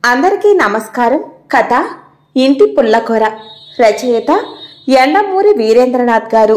అందరికీ నమస్కారం కథ ఇంటి పుల్లకొర రచయిత ఎండమూరి వీరేంద్రనాథ్ గారు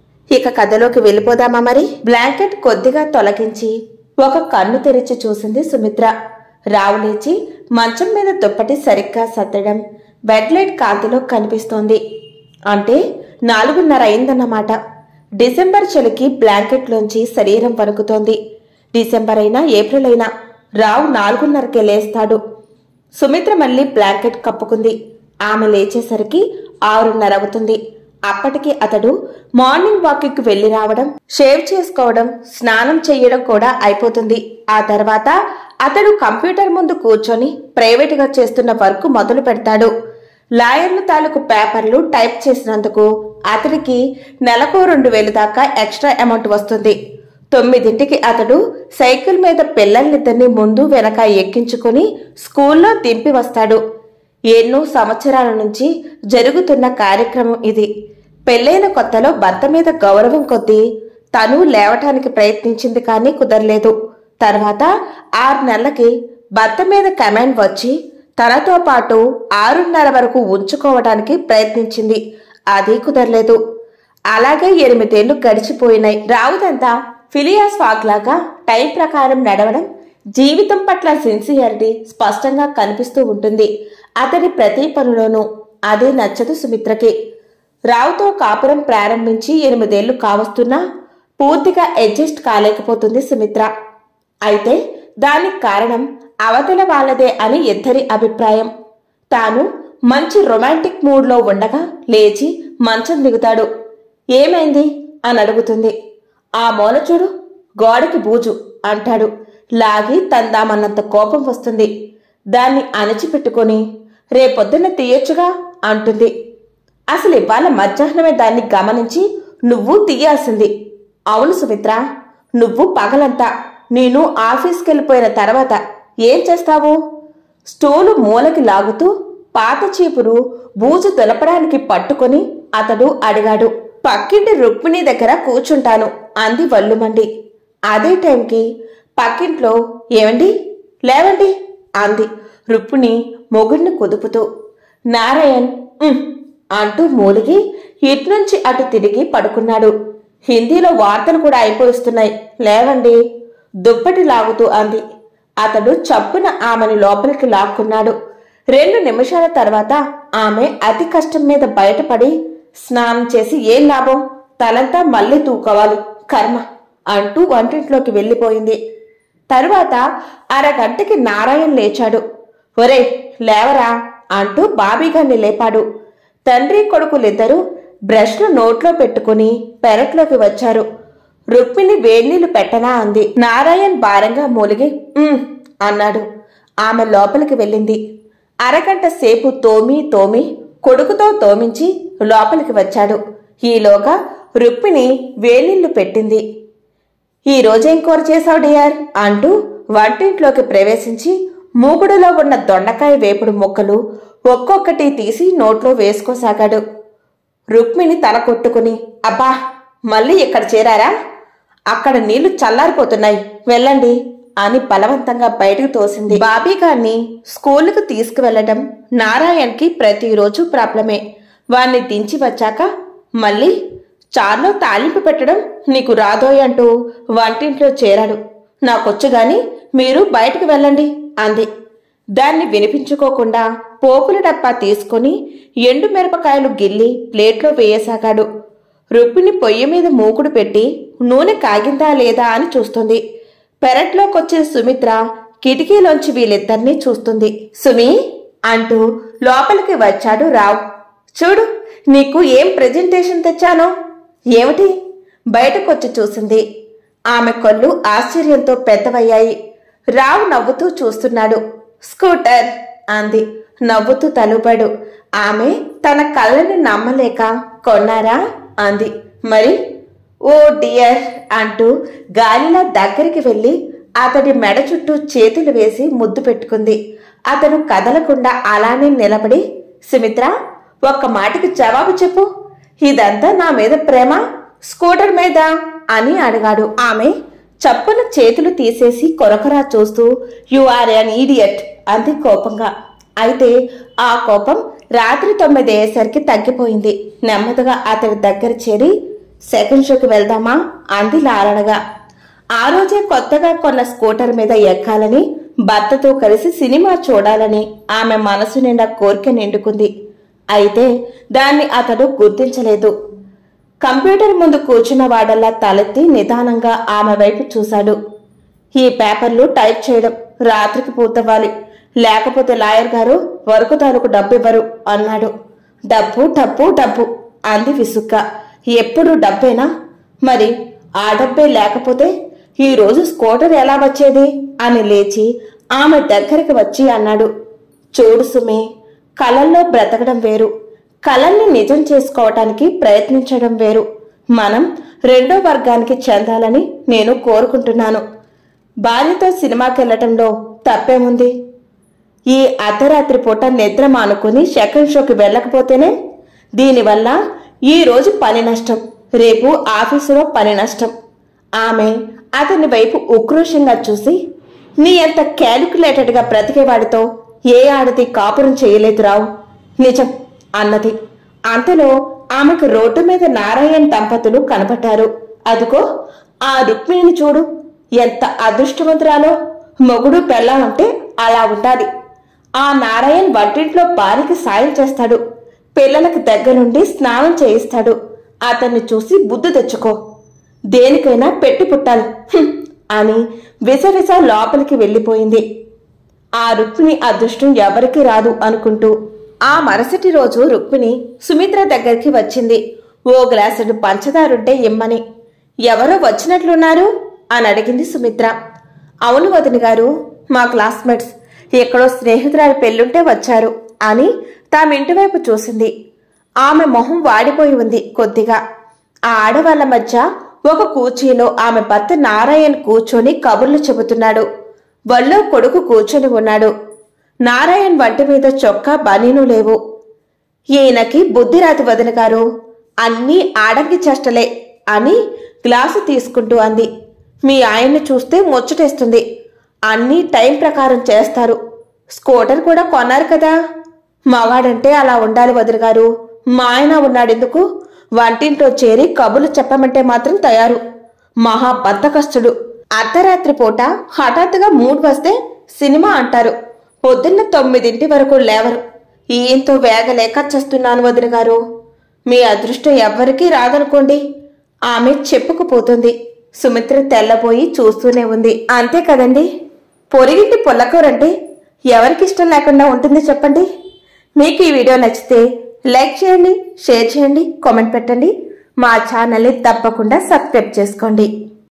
ఇక కథలోకి వెళ్ళిపోదామా మరి బ్లాంకెట్ కొద్దిగా తొలగించి ఒక కన్ను తెరిచి చూసింది సుమిత్ర రావు లేచి మంచం మీద దుప్పటి సరిగ్గా సర్దడం బెడ్ లైట్ కాంతిలో కనిపిస్తోంది అంటే నాలుగున్నర అయిందన్నమాట డిసెంబర్ చలికి బ్లాంకెట్లోంచి శరీరం వణుకుతోంది డిసెంబర్ అయినా ఏప్రిల్ అయినా రావు నాలుగున్నరకే లేస్తాడు సుమిత్ర మళ్ళీ బ్లాంకెట్ కప్పుకుంది ఆమె లేచేసరికి ఆరున్నర అవుతుంది అప్పటికి అతడు మార్నింగ్ వాకింగ్ వెళ్లి రావడం షేవ్ చేసుకోవడం స్నానం చేయడం కూడా అయిపోతుంది ఆ తర్వాత అతడు కంప్యూటర్ ముందు కూర్చొని ప్రైవేటుగా చేస్తున్న వర్క్ మొదలు పెడతాడు లాయర్లు తాలూకు పేపర్లు టైప్ చేసినందుకు అతడికి నెలకు రెండు వేలు దాకా ఎక్స్ట్రా అమౌంట్ వస్తుంది తొమ్మిదింటికి అతడు సైకిల్ మీద పిల్లల్నిద్దరిని ముందు వెనక ఎక్కించుకుని స్కూల్లో దింపి వస్తాడు ఎన్నో సంవత్సరాల నుంచి జరుగుతున్న కార్యక్రమం ఇది పెళ్ళైన కొత్తలో భర్త మీద గౌరవం కొద్దీ తను లేవటానికి ప్రయత్నించింది కానీ కుదరలేదు తర్వాత ఆరు నెలలకి భర్త మీద కమాండ్ వచ్చి తనతో పాటు ఆరున్నర వరకు ఉంచుకోవడానికి ప్రయత్నించింది అది కుదరలేదు అలాగే ఎనిమిదేళ్లు గడిచిపోయినాయి రావుదంతా ఫిలియాస్ ఫాగ్ లాగా టైం ప్రకారం నడవడం జీవితం పట్ల సిన్సియారిటీ స్పష్టంగా కనిపిస్తూ ఉంటుంది అతడి ప్రతి పనిలోనూ అదే నచ్చదు సుమిత్రకి రావుతో కాపురం ప్రారంభించి ఎనిమిదేళ్లు కావస్తున్నా పూర్తిగా అడ్జస్ట్ కాలేకపోతుంది సుమిత్ర అయితే దానికి కారణం అవతల వాళ్ళదే అని ఇద్దరి అభిప్రాయం తాను మంచి రొమాంటిక్ మూడ్లో ఉండగా లేచి మంచం దిగుతాడు ఏమైంది అని అడుగుతుంది ఆ మూల చూడు గోడకి బూజు అంటాడు లాగి తందామన్నంత కోపం వస్తుంది దాన్ని అణచిపెట్టుకొని రేపొద్దున తీయొచ్చుగా అంటుంది అసలు ఇవాళ మధ్యాహ్నమే దాన్ని గమనించి నువ్వు తీయాల్సింది అవును సుమిత్ర నువ్వు పగలంతా నేను ఆఫీస్కి వెళ్ళిపోయిన తర్వాత ఏం చేస్తావు స్టూలు మూలకి లాగుతూ పాత చీపురు బూజు దులపడానికి పట్టుకొని అతడు అడిగాడు పక్కింటి రుక్మిణి దగ్గర కూర్చుంటాను అంది వల్లుమండి అదే టైంకి పక్కింట్లో ఏమండి లేవండి అంది రుక్మిణి మొగుడిని కుదుపుతూ నారాయణ్ "ఉమ్" అంటూ మూలిగి ఇట్నుంచి అటు తిరిగి పడుకున్నాడు హిందీలో వార్తలు కూడా అయిపోయిస్తున్నాయి లేవండి దుప్పటి లాగుతూ అంది అతడు చప్పున ఆమెను లోపలికి లాక్కున్నాడు రెండు నిమిషాల తర్వాత ఆమె అతి కష్టం మీద బయటపడి స్నానం చేసి ఏం లాభం తలంతా మళ్ళీ తూకోవాలి కర్మ అంటూ వంటింట్లోకి వెళ్ళిపోయింది తరువాత అరగంటకి నారాయణ లేచాడు ఒరే లేవరా అంటూ బాబీగాన్ని లేపాడు తండ్రి కొడుకులిద్దరూ బ్రష్ను నోట్లో పెట్టుకుని పెరట్లోకి వచ్చారు రుక్మిణి వేడినీళ్లు పెట్టనా అంది నారాయణ్ భారంగా మూలిగి "ఉమ్" అన్నాడు ఆమె లోపలికి వెళ్ళింది అరగంట సేపు తోమి తోమి కొడుకుతో తోమించి లోపలికి వచ్చాడు ఈలోగా రుక్మిణి వేలిళ్ళు పెట్టింది ఈ రోజేం కూర చేసావు డియర్ అంటూ వంటింట్లోకి ప్రవేశించి మూగుడులో ఉన్న దొండకాయ వేపుడు ముక్కలు ఒక్కొక్కటి తీసి నోట్లో వేసుకోసాగాడు రుక్మిణి తల కొట్టుకుని అబ్బా మళ్ళీ ఇక్కడ చేరారా అక్కడ నీళ్లు చల్లారిపోతున్నాయి వెళ్ళండి అని బలవంతంగా బయటకు తోసింది బాబీ గారిని స్కూలుకు తీసుకువెళ్లడం నారాయణ్కి ప్రతిరోజు ప్రాబ్లమే వాణ్ణి దించి వచ్చాక మళ్ళీ చార్లో తాలింపు పెట్టడం నీకు రాదోయ్ అంటూ వంటింట్లో చేరాడు నాకొచ్చు గాని మీరు బయటకు వెళ్ళండి అంది దాన్ని వినిపించుకోకుండా పోపుల డబ్బా తీసుకొని ఎండు మిరపకాయలు గిల్లి ప్లేట్లో వేయసాగాడు రుక్మిణి పొయ్యి మీద మూకుడు పెట్టి నూనె కాగిందా లేదా అని చూస్తుంది పెరట్లోకొచ్చే సుమిత్ర కిటికీలోంచి వీళ్ళిద్దరినీ చూస్తుంది సుమి అంటూ లోపలికి వచ్చాడు రావ్ చూడు నీకు ఏం ప్రెజెంటేషన్ తెచ్చానో ఏమిటి బయటకొచ్చి చూసింది ఆమె కళ్ళు ఆశ్చర్యంతో పెద్దవయ్యాయి రావు నవ్వుతూ చూస్తున్నాడు స్కూటర్ అంది నవ్వుతూ తలుపాడు ఆమె తన కళ్ళని నమ్మలేక కొన్నారా అంది మరి ఓ డియర్ అంటూ గాలిలా దగ్గరికి వెళ్ళి అతడి మెడ చుట్టూ చేతులు వేసి ముద్దు పెట్టుకుంది అతను కదలకుండా అలానే నిలబడి సుమిత్ర ఒక్క మాటకి జవాబు చెప్పు ఇదంతా నా మీద ప్రేమ స్కూటర్ మీద అని అడిగాడు ఆమె చప్పున చేతులు తీసేసి కొరకొరా చూస్తూ యు ఆర్ అన్ ఈడియట్ అంది కోపంగా అయితే ఆ కోపం రాత్రి తొమ్మిది అయ్యేసరికి తగ్గిపోయింది నెమ్మదిగా అతడి దగ్గర చేరి సెకండ్ షోకి వెళ్దామా అంది లాలనగా ఆ రోజే కొత్తగా కొన్న స్కూటర్ మీద ఎక్కాలని భర్తతో కలిసి సినిమా చూడాలని ఆమె మనసు నిండా కోరిక నిండుకుంది అయితే దాన్ని అతడు గుర్తించలేదు కంప్యూటర్ ముందు కూర్చున్న వాడల్లా తలెత్తి నిదానంగా ఆమె వైపు చూశాడు ఈ పేపర్లు టైప్ చేయడం రాత్రికి పూర్తవ్వాలి లేకపోతే లాయర్ గారు వరకు తాలూకు డబ్బు ఇవ్వరు అన్నాడు డబ్బు డబ్బు డబ్బు అంది విసుక్క ఎప్పుడు డబ్బేనా మరి ఆ డబ్బే లేకపోతే ఈ రోజు స్కూటర్ ఎలా వచ్చేది అని లేచి ఆమె దగ్గరికి వచ్చి అన్నాడు చూడు సుమి కలల్లో బ్రతకడం వేరు కలల్ని నిజం చేసుకోవటానికి ప్రయత్నించడం వేరు మనం రెండో వర్గానికి చెందాలని నేను కోరుకుంటున్నాను భార్యతో సినిమాకి వెళ్ళటంలో తప్పేముంది ఈ అర్ధరాత్రి పూట నిద్ర మానుకుని సెకండ్ షోకి వెళ్ళకపోతేనే దీనివల్ల ఈ రోజు పని నష్టం రేపు ఆఫీసులో పని నష్టం ఆమె అతని వైపు ఉక్రోషంగా చూసి నీ అంత క్యాలిక్యులేటెడ్గా బ్రతికేవాడితో ఏ ఆడది కాపురం చేయలేదు రావు నిజం అన్నది అంతలో ఆమెకు రోడ్డు మీద నారాయణ్ దంపతులు కనపడ్డారు అదిగో ఆ రుక్మిణిని చూడు ఎంత అదృష్టవంతురాలో మొగుడు పెళ్ళామంటే అలా ఉండాలి ఆ నారాయణ్ వంటింట్లో భార్యకి సాయం చేస్తాడు పిల్లలకు దగ్గరుండి స్నానం చేయిస్తాడు అతన్ని చూసి బుద్ధి తెచ్చుకో దేనికైనా పెట్టి పుట్టాలి హ్మ్, అని విసవిస లోపలికి వెళ్ళిపోయింది ఆ రుక్మిణి అదృష్టం ఎవరికి రాదు అనుకుంటూ ఆ మరుసటి రోజు రుక్మిణి సుమిత్ర దగ్గరికి వచ్చింది ఓ గ్లాసుడు పంచదారుంటే ఇమ్మని ఎవరో వచ్చినట్లున్నారు అని అడిగింది సుమిత్ర అవును వదిన గారు మా క్లాస్మేట్స్ ఎక్కడో స్నేహితురాలి పెళ్ళుంటే వచ్చారు అని తామింటి వైపు చూసింది ఆమె మొహం వాడిపోయి ఉంది కొద్దిగా ఆ ఆడవాళ్ల మధ్య ఒక కూచీలో ఆమె భర్త నారాయణ్ కూర్చొని కబుర్లు చెబుతున్నాడు వల్లో కొడుకు కూర్చొని ఉన్నాడు నారాయణ్ వంటి మీద చొక్కా బనీను లేవు ఈయనకి బుద్ధిరాతి వదిన గారు అన్నీ ఆడంగి చేష్టలే అని గ్లాసు తీసుకుంటూ అంది మీ ఆయన్ని చూస్తే ముచ్చటేస్తుంది అన్నీ టైం ప్రకారం చేస్తారు స్కూటర్ కూడా కొన్నారు కదా మగాడంటే అలా ఉండాలి వదిన గారు మా ఆయన ఉన్నాడెందుకు వంటింట్లో చేరి కబులు చెప్పమంటే మాత్రం తయారు మహా బద్దకస్తుడు అర్ధరాత్రి పూట హఠాత్తుగా మూడ్ వస్తే సినిమా అంటారు పొద్దున్న తొమ్మిదింటి వరకు లేవరు ఈయంతో వేగలేక చస్తున్నాను వదిన గారు మీ అదృష్టం ఎవ్వరికీ రాదనుకోండి ఆమె చెప్పుకుపోతుంది సుమిత్ర తెల్లబోయి చూస్తూనే ఉంది అంతే కదండి పొరిగింటి పుల్లకూరంటే ఎవరికి ఇష్టం లేకుండా ఉంటుంది చెప్పండి మీకు ఈ వీడియో నచ్చితే లైక్ చేయండి షేర్ చేయండి కామెంట్ పెట్టండి మా ఛానల్ని తప్పకుండా సబ్స్క్రైబ్ చేసుకోండి